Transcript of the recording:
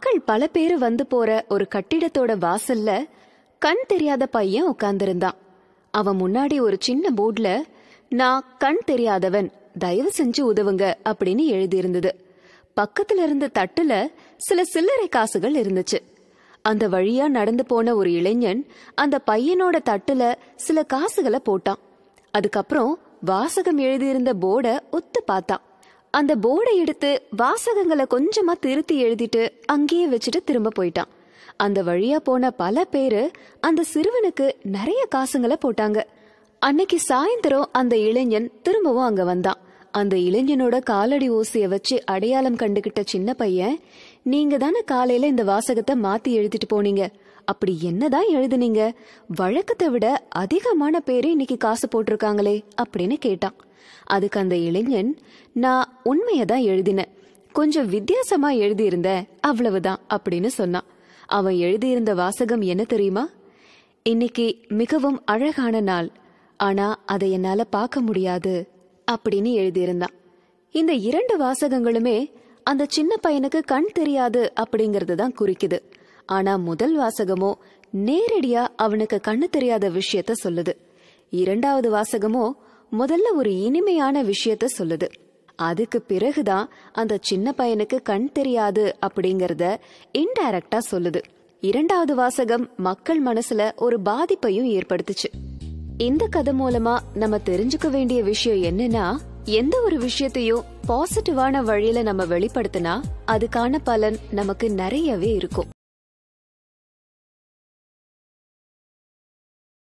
மக்கள் பல பேரு வந்து போற ஒரு கட்டிடத்தோட வாசல்ல கண் தெரியாத பையன் உட்கார்ந்திருந்தான் அவன் முன்னாடி ஒரு சின்ன போர்டுல நான் கண் தெரியாதவன் தயவு செஞ்சு உதவுங்க அப்படின்னு எழுதியிருந்தது பக்கத்துல இருந்த தட்டுல சில சில்லறை காசுகள் இருந்துச்சு அந்த வழியா நடந்து போன ஒரு இளைஞன் அந்த பையனோட தட்டுல சில காசுகளை போட்டான் அதுக்கப்புறம் வாசகம் எழுதியிருந்த போர்ட ஒத்து பார்த்தான் அந்த போர்டை எடுத்து வாசகங்களை கொஞ்சமா திருத்தி எழுதிட்டு அங்கேயே வச்சுட்டு திரும்ப போயிட்டான் அந்த வழியா போன பல பேரு அந்த சிறுவனுக்கு நிறைய காசுங்களை போட்டாங்க அன்னைக்கு சாயந்தரம் அந்த இளைஞன் திரும்பவும் அங்க வந்தான் அந்த இளைஞனோட காலடி ஊசிய வச்சு அடையாளம் கண்டுகிட்ட சின்ன பையன் நீங்க தானே காலையில இந்த வாசகத்தை மாத்தி எழுதிட்டு போனீங்க அப்படி என்னதான் எழுதுனீங்க வழக்கத்தை விட அதிகமான பேரு இன்னைக்கு காசு போட்டிருக்காங்களே அப்படின்னு கேட்டான் அதுக்கு அந்த இளைஞன் நான் உண்மையை தான் எழுதினேன் கொஞ்சம் வித்தியாசமா எழுதியிருந்தேன் அவ்வளவுதான் அப்படின்னு சொன்னான் அவன் எழுதியிருந்த வாசகம் என்ன தெரியுமா இன்னைக்கு மிகவும் அழகான நாள் ஆனா அதை என்னால பார்க்க முடியாது அப்படின்னு எழுதியிருந்தான் இந்த இரண்டு வாசகங்களுமே அந்த சின்ன பையனுக்கு கண் தெரியாது அப்படிங்கறது தான் குறிக்குது ஆனா முதல் வாசகமோ நேரடியா அவனுக்கு கண்ணு தெரியாத விஷயத்த சொல்லுது இரண்டாவது வாசகமோ முதல்ல ஒரு இனிமையான விஷயத்த சொல்லுது அதுக்கு பிறகுதான் அந்த சின்ன பையனுக்கு கண் தெரியாது அப்படிங்கறத இன்டைரக்டா சொல்லுது இரண்டாவது வாசகம் மக்கள் மனசுல ஒரு பாதிப்பையும் ஏற்படுத்துச்சு இந்த கதை மூலமா நம்ம தெரிஞ்சுக்க வேண்டிய விஷயம் என்னன்னா எந்த ஒரு விஷயத்தையும் பாசிட்டிவான வழியில நம்ம வெளிப்படுத்தினா அதுக்கான பலன் நமக்கு நிறையவே இருக்கும்